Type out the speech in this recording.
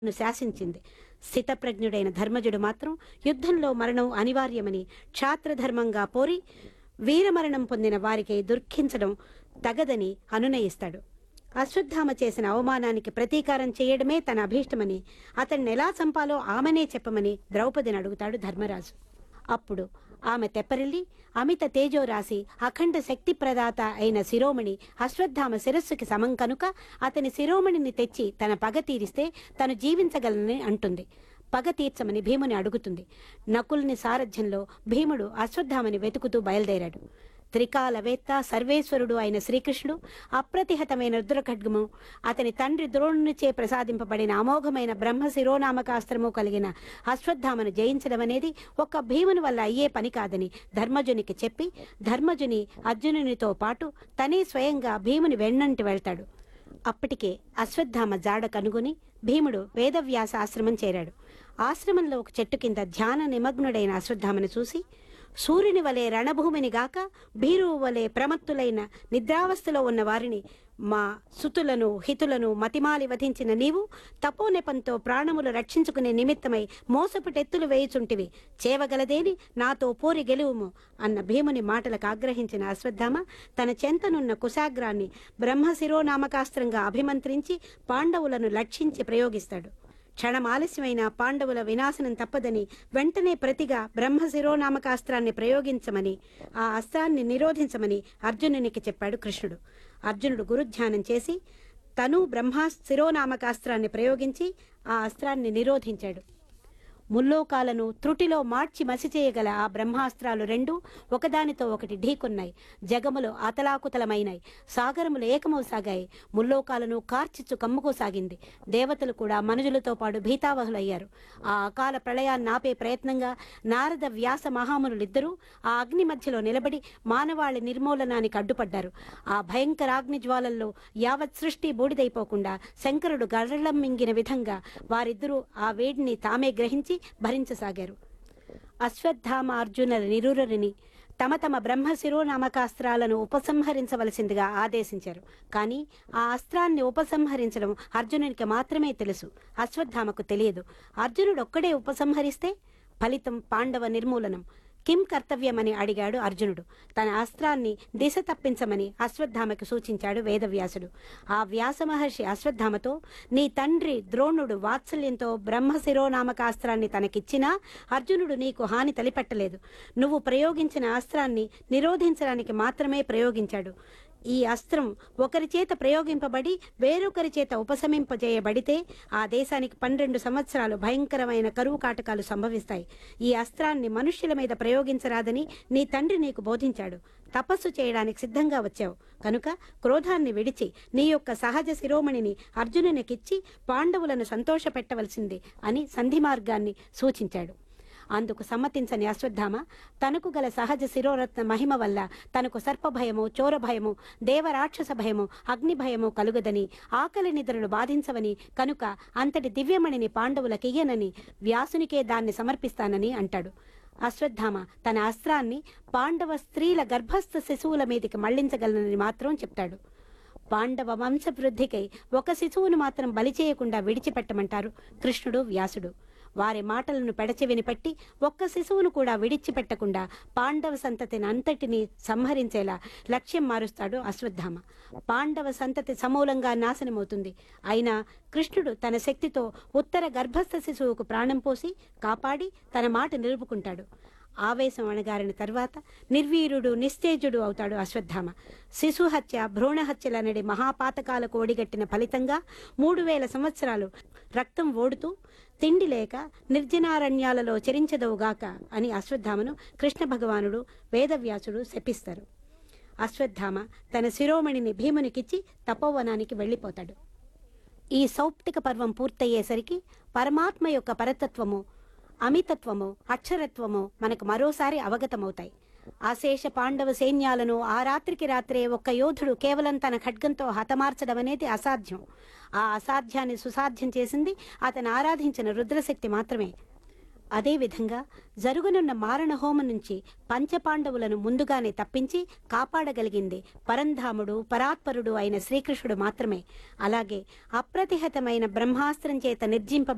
ను శాసించింది స్థితప్రజ్ఞుడైన ధర్మజుడు మాత్రం యుద్ధంలో మరణం అనివార్యమని క్షాత్రధర్మంగా పోరి వీరమరణం పొందిన వారికి దుర్ఖించడం తగదని అనునయిస్తాడు అశ్వత్థామ చేసిన అవమానానికి ప్రతీకారం చేయడమే తన అభీష్టమని అతన్ని ఎలా చంపాలో ఆమెనే చెప్పమని ద్రౌపదిని అడుగుతాడు ధర్మరాజు అప్పుడు ఆమె తెప్పరిల్లి అమిత తేజో రాసి అఖండ శక్తి ప్రదాత అయిన శిరోమణి అశ్వత్థామ శిరస్సుకి సమం కనుక అతని శిరోమణిని తెచ్చి తన పగ తీరిస్తే తను జీవించగలనని అంటుంది పగ తీర్చమని భీముని అడుగుతుంది నకుల్ని సారథ్యంలో భీముడు అశ్వత్థామని వెతుకుతూ బయలుదేరాడు త్రికాలవేత్త సర్వేశ్వరుడు అయిన శ్రీకృష్ణుడు అప్రతిహతమైన రుద్రఖడ్గము అతని తండ్రి ద్రోణునిచే ప్రసాదింపబడిన అమోఘమైన బ్రహ్మ శిరోనామకాస్త్రము కలిగిన అశ్వత్థామను జయించడం అనేది ఒక్క భీముని వల్ల అయ్యే పని కాదని ధర్మజునికి చెప్పి ధర్మజుని అర్జునునితో పాటు తనే స్వయంగా భీముని వెన్నంటి వెళ్తాడు అప్పటికే అశ్వత్థామ జాడ కనుగొని భీముడు వేదవ్యాస ఆశ్రమం చేరాడు ఆశ్రమంలో ఒక చెట్టు కింద ధ్యాన నిమగ్నుడైన అశ్వత్థామను చూసి సూర్యుని వలె రణభూమిని గాక భీరువు వలె ప్రమత్తులైన నిద్రావస్థలో ఉన్న వారిని మా సుతులను హితులను మతిమాలి వధించిన నీవు తపోనెపంతో ప్రాణములు రక్షించుకునే నిమిత్తమై మోసపుటెత్తులు వేయుచుంటివి చేవగలదేని నాతో పోరి గెలువుము అన్న భీముని మాటలకు ఆగ్రహించిన అశ్వత్థామ తన చెంతనున్న కుశాగ్రాన్ని బ్రహ్మశిరోనామకాస్త్రంగా అభిమంత్రించి పాండవులను లక్షించి ప్రయోగిస్తాడు క్షణం ఆలస్యమైన పాండవుల వినాశనం తప్పదని వెంటనే ప్రతిగా బ్రహ్మశిరోనామకాస్త్రాన్ని ప్రయోగించమని ఆ అస్త్రాన్ని నిరోధించమని అర్జునునికి చెప్పాడు కృష్ణుడు అర్జునుడు గురుధ్యానం చేసి తను బ్రహ్మ శిరోనామకాస్త్రాన్ని ప్రయోగించి ఆ అస్త్రాన్ని నిరోధించాడు ముల్లోకాలను త్రుటిలో మార్చి మసి చేయగల ఆ బ్రహ్మాస్త్రాలు రెండు ఒకదానితో ఒకటి ఢీకొన్నాయి జగములు అతలాకుతలమైనాయి సాగరములు ఏకమవసాగాయి ముల్లోకాలను కార్చిచ్చు కమ్ముకోసాగింది దేవతలు కూడా మనుజులతో పాటు భీతావహులయ్యారు ఆ అకాల ప్రళయాన్ని ఆపే ప్రయత్నంగా నారద వ్యాస మహామునులిద్దరూ ఆ అగ్ని మధ్యలో నిలబడి మానవాళి నిర్మూలనానికి అడ్డుపడ్డారు ఆ భయంకరాగ్ని జ్వాలల్లో యావత్ సృష్టి బూడిదైపోకుండా శంకరుడు గరళం మింగిన విధంగా వారిద్దరూ ఆ వేడిని తామే గ్రహించి భరించసాగారు అశ్వత్థామ అర్జునుల నిరురని తమ తమ బ్రహ్మ శిరోనామకాస్త్రాలను ఉపసంహరించవలసిందిగా ఆదేశించారు కానీ ఆ అస్త్రాన్ని ఉపసంహరించడం అర్జునునికి మాత్రమే తెలుసు అశ్వత్థామకు తెలియదు అర్జునుడు ఒక్కడే ఉపసంహరిస్తే ఫలితం పాండవ నిర్మూలనం కిం కర్తవ్యమని అడిగాడు అర్జునుడు తన అస్త్రాన్ని దిశ తప్పించమని అశ్వత్థామకు సూచించాడు వేదవ్యాసుడు ఆ వ్యాస మహర్షి అశ్వత్థామతో నీ తండ్రి ద్రోణుడు వాత్సల్యంతో బ్రహ్మ శిరోనామకాస్త్రాన్ని తనకిచ్చినా అర్జునుడు నీకు హాని తలిపెట్టలేదు నువ్వు ప్రయోగించిన అస్త్రాన్ని నిరోధించడానికి మాత్రమే ప్రయోగించాడు ఈ అస్త్రం ఒకరి చేత ప్రయోగింపబడి వేరొకరి చేత ఉపశమింపజేయబడితే ఆ దేశానికి పన్నెండు సంవత్సరాలు భయంకరమైన కరువు కాటకాలు సంభవిస్తాయి ఈ అస్త్రాన్ని మనుష్యుల మీద ప్రయోగించరాదని నీ తండ్రి నీకు బోధించాడు తపస్సు చేయడానికి సిద్ధంగా వచ్చావు కనుక క్రోధాన్ని విడిచి నీ యొక్క సహజ శిరోమణిని అర్జునునికిచ్చి పాండవులను సంతోషపెట్టవలసింది అని సంధి మార్గాన్ని సూచించాడు అందుకు సమ్మతించని అశ్వత్థామ తనకు గల సహజ శిరోరత్న మహిమ వల్ల తనకు సర్పభయము చోర భయము దేవరాక్షస భయము అగ్ని భయము కలుగదని ఆకలి నిద్రలు బాధించవని కనుక అంతటి దివ్యమణిని పాండవులకియ్యనని వ్యాసునికే దాన్ని సమర్పిస్తానని అంటాడు అశ్వత్థామ తన అస్త్రాన్ని పాండవ స్త్రీల గర్భస్థ శిశువుల మీదకి మళ్లించగలనని మాత్రం చెప్తాడు పాండవ వంశవృద్ధికై ఒక శిశువును మాత్రం బలి చేయకుండా విడిచిపెట్టమంటారు కృష్ణుడు వ్యాసుడు వారి మాటలను పెడచెవిని పట్టి ఒక్క శిశువును కూడా విడిచిపెట్టకుండా పాండవ సంతతిని అంతటిని సంహరించేలా లక్ష్యం మారుస్తాడు అశ్వత్థామ పాండవ సంతతి సమూలంగా నాశనమవుతుంది అయినా కృష్ణుడు తన శక్తితో ఉత్తర గర్భస్థ శిశువుకు ప్రాణం పోసి కాపాడి తన మాట నిలుపుకుంటాడు ఆవేశం అణగారిన తర్వాత నిర్వీరుడు నిస్తేజుడు అవుతాడు అశ్వత్థామ శిశుహత్య భ్రూణహత్యలనడి మహాపాతకాలకు ఒడిగట్టిన ఫలితంగా మూడు వేల సంవత్సరాలు రక్తం ఓడుతూ తిండి లేక నిర్జనారణ్యాలలో చెరించదవుగాక అని అశ్వత్థామను కృష్ణ భగవానుడు వేదవ్యాసుడు శపిస్తారు అశ్వత్థామ తన శిరోమణిని భీమునికిచ్చి తపోవనానికి వెళ్ళిపోతాడు ఈ సౌప్తిక పర్వం పూర్తయ్యేసరికి పరమాత్మ యొక్క పరతత్వము అమితత్వము అక్షరత్వము మనకు మరోసారి అవగతమవుతాయి అశేష పాండవ సైన్యాలను ఆ రాత్రికి రాత్రే ఒక్క యోధుడు కేవలం తన ఖడ్గంతో హతమార్చడం అనేది అసాధ్యం ఆ అసాధ్యాన్ని సుసాధ్యం చేసింది అతను ఆరాధించిన రుద్రశక్తి మాత్రమే అదేవిధంగా జరుగునున్న మారణ హోమం నుంచి పంచపాండవులను ముందుగానే తప్పించి కాపాడగలిగింది పరంధాముడు పరాత్పరుడు అయిన శ్రీకృష్ణుడు మాత్రమే అలాగే అప్రతిహతమైన బ్రహ్మాస్త్రం చేత నిర్జింప